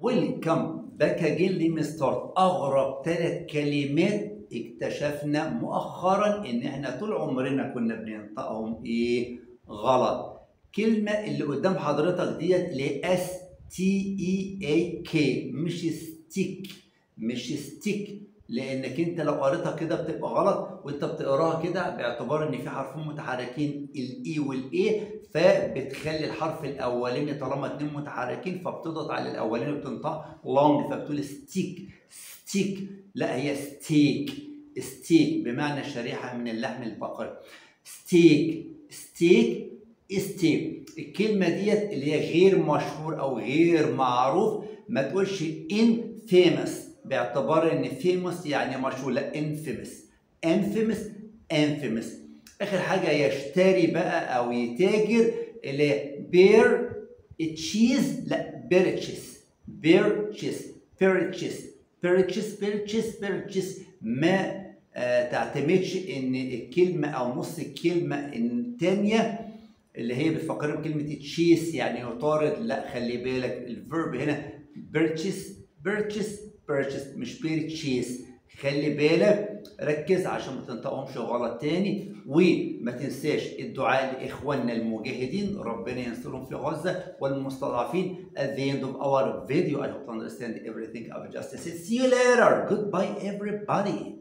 ويلكم باك اجين لي ستارت اغرب ثلاث كلمات اكتشفنا مؤخرا ان احنا طول عمرنا كنا بننطقهم ايه غلط كلمه اللي قدام حضرتك ديت اللي هي اس تي اي اي كي مش ستيك مش ستيك لانك انت لو قريتها كده بتبقى غلط وانت بتقراها كده باعتبار ان في حرفين متحركين الاي والاي فبتخلي الحرف الاولاني طالما اتنين متحركين فبتضغط على الاولاني وبتنطق لونج فبتقول ستيك ستيك لا هي ستيك ستيك بمعنى شريحه من اللحم البقري ستيك ستيك ستيك الكلمه ديت اللي هي غير مشهور او غير معروف ما تقولش ان فيمس باعتبار ان فيموس يعني مشهور لا انفيمس انفيمس انفيمس اخر حاجه يشتري بقى او يتاجر اللي بير تشيز لا بيرتشيز بيرتشيز بيرتشيز بيرتشيز بيرتشيز بيرتشيز ما آه تعتمدش ان الكلمه او نص الكلمه الثانيه اللي هي بتفكرني بكلمه تشيس يعني يطارد لا خلي بالك الفيرب هنا بيرتشيز بيرتشيز بيرتشيز مش بيرتشيز خلي بالك ركز عشان ما تنطقهمش غلط تاني وما تنساش الدعاء لاخواننا المجاهدين ربنا ينصرهم في غزه والمستضعفين at the end of our video I hope to understand everything I've just said see you later goodbye everybody